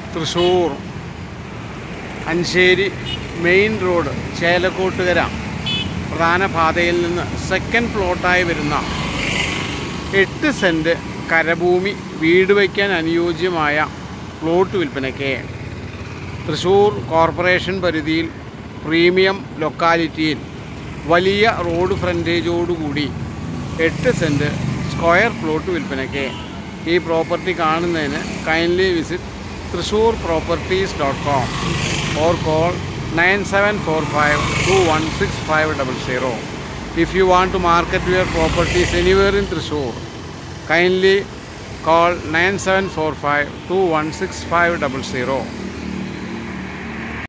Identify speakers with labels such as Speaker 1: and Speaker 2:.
Speaker 1: Thrissur Ancheri main road Chelakottukara പ്രധാന പാതയിൽ നിന്ന് സെക്കൻഡ് പ്ലോട്ടായി വരുന്ന എട്ട് സെൻറ്റ് കരഭൂമി വീട് വയ്ക്കാൻ അനുയോജ്യമായ പ്ലോട്ട് വിൽപ്പനയ്ക്ക് തൃശ്ശൂർ കോർപ്പറേഷൻ പരിധിയിൽ പ്രീമിയം ലൊക്കാലിറ്റിയിൽ വലിയ റോഡ് ഫ്രണ്ടേജോടുകൂടി എട്ട് സെൻറ്റ് സ്ക്വയർ പ്ലോട്ട് വിൽപ്പനയ്ക്ക് ഈ പ്രോപ്പർട്ടി കാണുന്നതിന് kindly visit Thrissur properties dot com or call nine seven four five two one six five double zero if you want to market your properties anywhere in Thrissur kindly call 9745 216 500